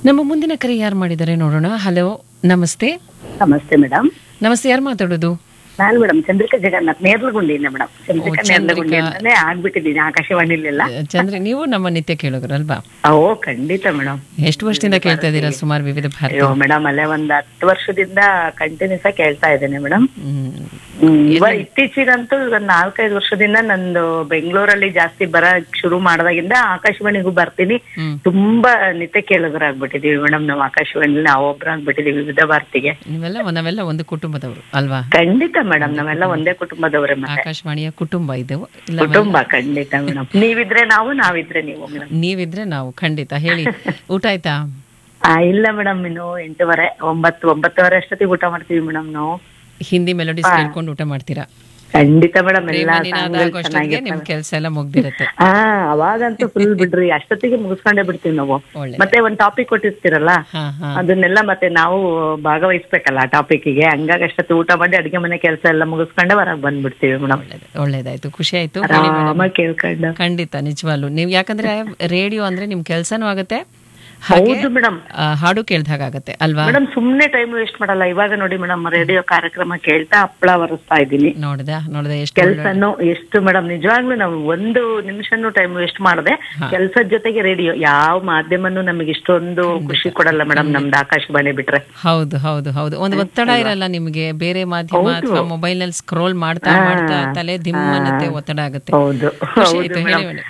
ನಮ್ಮ ಮುಂದಿನ ಕರೆ ಯಾರು ಮಾಡಿದ್ದಾರೆ ನೋಡೋಣ ಹಲೋ ನಮಸ್ತೆ ನಮಸ್ತೆ ಮೇಡಮ್ ನಮಸ್ತೆ ಯಾರು ಮಾತಾಡೋದು ನಾನು ಮೇಡಮ್ ಚಂದ್ರಿಕಾ ಜಗನ್ನಾಥ್ ನೇರ್ಲಗುಂಡಿಯಿಂದ ಮೇಡಮ್ ಚಂದ್ರಿಕಾ ಓ, ನೇರ್ಲಗುಂಡಿ ಚಂದ್ರಿಕಾ. ಅಂತಾನೆ ಆಗ್ಬಿಟ್ಟಿದ್ದೀನಿ ಆಕಾಶವಾಣಿಲೆಲ್ಲ ಚಂದ್ರಿ ನೀವು ನಮ್ಮ ನಿತ್ಯ ಕೇಳೋಗ್ರಲ್ವಾ ಓ ಖಂಡಿತ ಮೇಡಮ್ ಎಷ್ಟು ವರ್ಷದಿಂದ ಕೇಳ್ತಾ ಇದ್ದೀರಾ ಸುಮಾರು ವಿವಿಧ ಭಾರತಿ ಅಯ್ಯೋ ಮೇಡಮ್ ಅಲ್ಲೇ ಒಂದ್ ಹತ್ತು ವರ್ಷದಿಂದ ಕಂಟಿನ್ಯೂಸ್ ಆಗಿ ಕೇಳ್ತಾ ಇದ್ದೇನೆ ಮೇಡಮ್ ಹ್ಮ್. ಇವಾಗ ಇತ್ತೀಚಿಗಂತೂ ಈಗ ಒಂದ್ ನಾಲ್ಕೈದು ವರ್ಷದಿಂದ ನಂದು ಬೆಂಗಳೂರಲ್ಲಿ ಜಾಸ್ತಿ ಬರಕ್ ಶುರು ಮಾಡಿದಾಗಿಂದ ಆಕಾಶವಾಣಿಗೂ ಬರ್ತೀನಿ ಹ್ಮ್. ತುಂಬಾ ನಿತ್ಯ ಕೇಳೋದ್ರಾಗ್ಬಿಟ್ಟಿದೀವಿ ಮೇಡಮ್ ನಾವು ಆಕಾಶವಾಣಿಲಿ ನಾವು ಒಬ್ರಾಗ್ಬಿಟ್ಟಿದೀವಿ ವಿವಿಧ ಭಾರತಿಗೆ ನೀವೆಲ್ಲ ನಾವೆಲ್ಲ ಒಂದು ಕುಟುಂಬದವರು ಅಲ್ವಾ ಖಂಡಿತ ಮೇಡಮ್ ನಾವೆಲ್ಲ ಒಂದೇ ಕುಟುಂಬದವ್ರೆ ಮತ್ತೆ ಆಕಾಶವಾಣಿಯ ಕುಟುಂಬ ಇದು ಇಲ್ಲ ಕುಟುಂಬ ಖಂಡಿತ ಮೇಡಮ್ ನೀವಿದ್ರೆ ನಾವು ನಾವಿದ್ರೆ ನೀವು ಮೇಡಮ್ ನೀವಿದ್ರೆ ನಾವು ಖಂಡಿತ ಹೇಳಿ ಊಟ ಆಯ್ತಾ ಆ ಇಲ್ಲ ಮೇಡಮ್ ಇನ್ನು ಎಂಟೂವರೆ ಒಂಬತ್ತು ಒಂಬತ್ತುವರೆ ಅಷ್ಟೊತ್ತಿಗೆ ಊಟ ಮಾಡ್ತೀವಿ ಮೇಡಮ್ ನಾವು ಹಿಂದಿ ಮೆಲೋಡಿಸ್ ಕೇಳ್ಕೊಂಡು ಊಟ ಮಾಡ್ತೀರಾ ಖಂಡಿತ ಮೇಡಮ್ ಎಲ್ಲ ಪ್ರೇಮ ನಿನಾದ ಆಗೋಷ್ಟೊತ್ತಿಗೆ ನಿಮ್ ಕೆಲಸ ಎಲ್ಲ ಮುಗ್ದಿರತ್ತೆ ಹಾ ಅವಾಗಂತೂ ಫುಲ್ ಬಿಡ್ರಿ ಅಷ್ಟೊತ್ತಿಗೆ ಮುಗಿಸ್ಕೊಂಡೇ ಬಿಡ್ತೀವಿ ನಾವು ಒಳ್ಳೆ ಮತ್ತೆ ಒಂದ್ ಟಾಪಿಕ್ ಕೊಟ್ಟಿರ್ತೀರಲ್ಲ ಹಾ ಹಾ ಅದನ್ನೆಲ್ಲ ಮತ್ತೆ ನಾವು ಭಾಗವಹಿಸ್ಬೇಕಲ್ಲ ಆ ಟಾಪಿಕ್ಗೆ ಹಂಗಾಗಿ ಅಷ್ಟೊತ್ತು ಊಟ ಮಾಡಿ ಅಡಿಗೆ ಮನೆ ಕೆಲಸ ಎಲ್ಲ ಮುಗಿಸ್ಕೊಂಡೆ ಹೊರಗ್ ಬಂದ್ಬಿಡ್ತೀವಿ ಮೇಡಮ್ ಒಳ್ಳೇದು ಒಳ್ಳೇದಾಯ್ತು ಖುಷಿ ಆಯ್ತು ಹೇಳಿ madam. ಆರಾಮಾಗಿ ಕೇಳ್ಕೊಂಡು ಖಂಡಿತ ನಿಜವಾಗ್ಲು ನೀವು ಯಾಕಂದ್ರೆ ರೇಡಿಯೋ ಅಂದ್ರೆ ನಿಮ್ ಕೆಲ್ಸನೂ ಆಗತ್ತೆ ಹಾಗೆ ಹೌದು ಮೇಡಮ್ ಆ, ಹಾಡು ಕೇಳ್ದಾಗ ಆಗತ್ತೆ ಅಲ್ವಾ ಮೇಡಮ್ ಸುಮ್ನೆ ಟೈಮ್ ವೇಸ್ಟ್ ಮಾಡಲ್ಲ ಇವಾಗ ನೋಡಿ ಮೇಡಮ್ ರೇಡಿಯೋ ಕಾರ್ಯಕ್ರಮ ಕೇಳ್ತಾ ಹಪ್ಪಳ ಒರೆಸ್ತಾ ಇದ್ದೀನಿ ನೋಡ್ದ ನೋಡ್ದ ಎಷ್ಟು ಕೆಲ್ಸನು ಎಷ್ಟು ಮೇಡಮ್ ನಿಜವಾಗ್ಲೂ ನಾವು ಒಂದು ನಿಮಿಷನೂ ಟೈಮ್ ವೇಸ್ಟ್ ಮಾಡದೆ ಕೆಲ್ಸದ ಜೊತೆಗೆ ರೇಡಿಯೋ ಯಾವ ಮಾಧ್ಯಮನು ನಮಗೆ ಇಷ್ಟೊಂದು ಖುಷಿ ಕೊಡಲ್ಲ ಮೇಡಮ್ ನಮ್ದು ಆಕಾಶವಾಣಿ ಬಿಟ್ರೆ ಹೌದು ಹೌದು ಹೌದು ಒಂದು ಒತ್ತಡ ಇರಲ್ಲ ನಿಮ್ಗೆ ಬೇರೆ ಮಾಧ್ಯಮ ಅಥವಾ ಮೊಬೈಲ್ ನಲ್ಲಿ ಸ್ಕ್ರೋಲ್ ಮಾಡ್ತಾ ಮಾಡ್ತಾ ತಲೆ ದಿಮ್ ಅನ್ನತ್ತೆ ಒತ್ತಡ ಆಗುತ್ತೆ ಹೌದು ಖುಷಿ ಹೌದು ಆಯ್ತು, ಹೇಳಿ ಮೇಡಮ್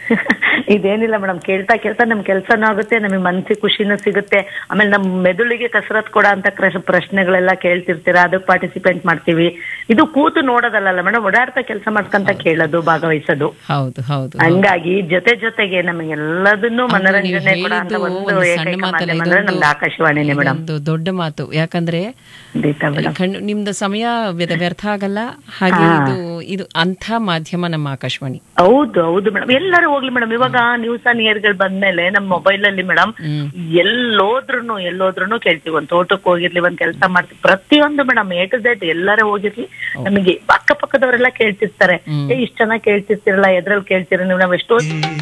ಇದೇನಿಲ್ಲ ಮೇಡಮ್ ಕೇಳ್ತಾ ಕೇಳ್ತಾ ನಮ್ ಕೆಲ್ಸನೂ ಆಗುತ್ತೆ ನಮಗೆ ಮನ್ಸಿಗೆ ಖುಷಿನೂ ಸಿಗುತ್ತೆ ಆಮೇಲೆ ನಮ್ ಮೆದುಳಿಗೆ ಕಸರತ್ ಕೊಡೋ ಅಂತ ಕ್ರಶ್- ಪ್ರಶ್ನೆಗಳೆಲ್ಲ ಕೇಳ್ತಿರ್ತೀರಾ ಅದಕ್ಕೆ ಪಾರ್ಟಿಸಿಪೇಟ್ ಮಾಡ್ತೀವಿ ಇದು ಕೂತು ನೋಡೋದಲ್ಲ ಮೇಡಮ್ ಓಡಾಡ್ತಾ ಕೆಲಸ ಮಾಡ್ಕೊಂತ ಕೇಳೋದು ಭಾಗವಹಿಸೋದು ಹೌದು ಹೌದು ಹಂಗಾಗಿ ಜೊತೆ ಜೊತೆಗೆ ನಮಗೆಲ್ಲದನ್ನೂ ಮನೋರಂಜನೆ ಕೊಡೋ ಅಂತ ಹೇಳಿದ್ದು ಒಂದು ಒಂದು ಏಕೈಕ ಸಣ್ಣ ಮಾತಲ್ಲ ಮಾಧ್ಯಮ ಅಂದ್ರೆ ಇದೊಂದು ನಮ್ದು ಆಕಾಶವಾಣಿನೇ ಮೇಡಮ್ ಒಂದು ದೊಡ್ಡ ಮಾತು ಯಾಕಂದ್ರೆ ಖಂಡಿತ ಮೇಡಮ್ ಖಂಡ್- ನಿಮ್ದು ಸಮಯ ವ್ಯರ್ಥ ವ್ಯರ್ಥ ಆಗಲ್ಲ ಹಾಗೆ ಇದು ಇದು ಅಂಥ ಮಾಧ್ಯಮ ನಮ್ಮ ಆಕಾಶವಾಣಿ ಹೌದು ಹೌದು ಮೇಡಮ್ ಎಲ್ಲರೂ ಹೋಗ್ಲಿ ಮೇಡಮ್ ಇವಾಗ ನ್ಯೂಸ್ ಆನ್ ಏರ್ಗಳು ಬಂದ್ಮೇಲೆ ನಮ್ಮ ಮೊಬೈಲ್ ಅಲ್ಲಿ ಮೇಡಮ್ ಹ್ಮ್ ಎಲ್ಲೋದ್ರುನು ಎಲ್ಲೋದ್ರುನು ಕೇಳ್ತೀವಿ ಒಂದ್ ತೋಟಕ್ಕೆ ಹೋಗಿರ್ಲಿ ಒಂದ್ ಕೆಲಸ ಮಾಡ್ತೀವಿ ಪ್ರತಿಯೊಂದು ಮೇಡಮ್ ಎ ಟು ಝೆಡ್ ಎಲ್ಲಾರೇ ಹೋಗಿರ್ಲಿ ನಮಗೆ ಅಕ್ಕಪಕ್ಕದವರೆಲ್ಲ ಕೇಳ್ತಿರ್ತಾರೆ ಹ್ಮ್. ಏ ಇಷ್ಟ ಚೆನ್ನಾಗಿ ಕೇಳ್ತಿರ್ತಿರಲ್ಲ ಎದ್ರಲ್ಲಿ ಕೇಳ್ತೀರ ನೀವು ನಾವ್ ಎಷ್ಟೋ